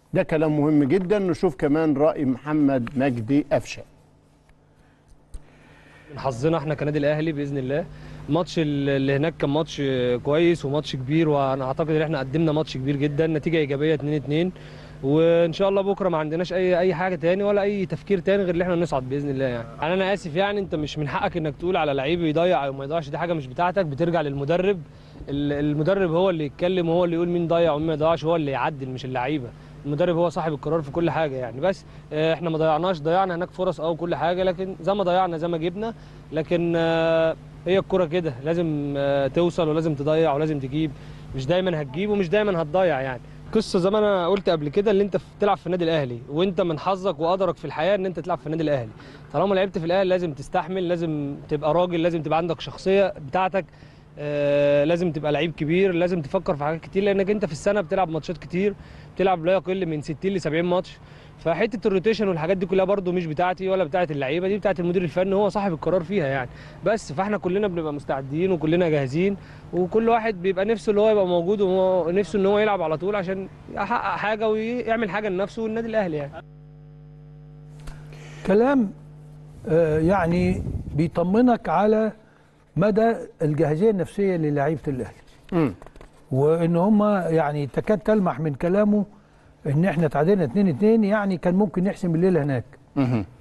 ده كلام مهم جدا نشوف كمان راي محمد مجدي قفشه من حظنا احنا كنادي الاهلي باذن الله الماتش اللي هناك كان ماتش كويس وماتش كبير وانا اعتقد ان احنا قدمنا ماتش كبير جدا نتيجه ايجابيه 2 2 وان شاء الله بكره ما عندناش اي اي حاجه تاني ولا اي تفكير تاني غير ان احنا نصعد باذن الله يعني يعني انا اسف يعني انت مش من حقك انك تقول على لعيب يضيع او ما يضيعش دي حاجه مش بتاعتك بترجع للمدرب ال- المدرب هو اللي يتكلم وهو اللي يقول مين ضيع ومين ما يضيعش هو اللي يعدل مش اللعيبه المدرب هو صاحب القرار في كل حاجه يعني بس آه، احنا ما ضيعناش ضيعنا هناك فرص او كل حاجه لكن زي ما ضيعنا زي ما جبنا لكن آه، هي الكرة كده لازم آه، توصل ولازم تضيع ولازم تجيب مش دايما هتجيب ومش دايما هتضيع يعني قصه زي ما انا قلت قبل كده اللي انت في- تلعب في النادي الاهلي وانت من حظك وقدرك في الحياه ان انت تلعب في النادي الاهلي طالما لعبت في الاهلي لازم تستحمل لازم تبقى راجل لازم تبقى عندك شخصيه بتاعتك آه، لازم تبقى لعيب كبير لازم تفكر في حاجات كتير لانك انت في السنه بتلعب ماتشات كتير بتلعب لا يقل من 60 ل 70 ماتش فحته الروتيشن والحاجات دي كلها برده مش بتاعتي ولا بتاعت اللعيبه دي بتاعت المدير الفني هو صاحب القرار فيها يعني بس فاحنا كلنا بنبقى مستعدين وكلنا جاهزين وكل واحد بيبقى نفسه اللي هو يبقى موجود وهو نفسه ان هو يلعب على طول عشان يحقق حاجه ويعمل حاجه لنفسه والنادي الاهلي يعني كلام آه، يعني بيطمنك على مدى الجاهزيه النفسيه للاعيبه الاهلي مم. وان هم يعني تكاد تلمح من كلامه ان احنا تعادلنا 2 2 يعني كان ممكن نحسم الليله هناك مهم.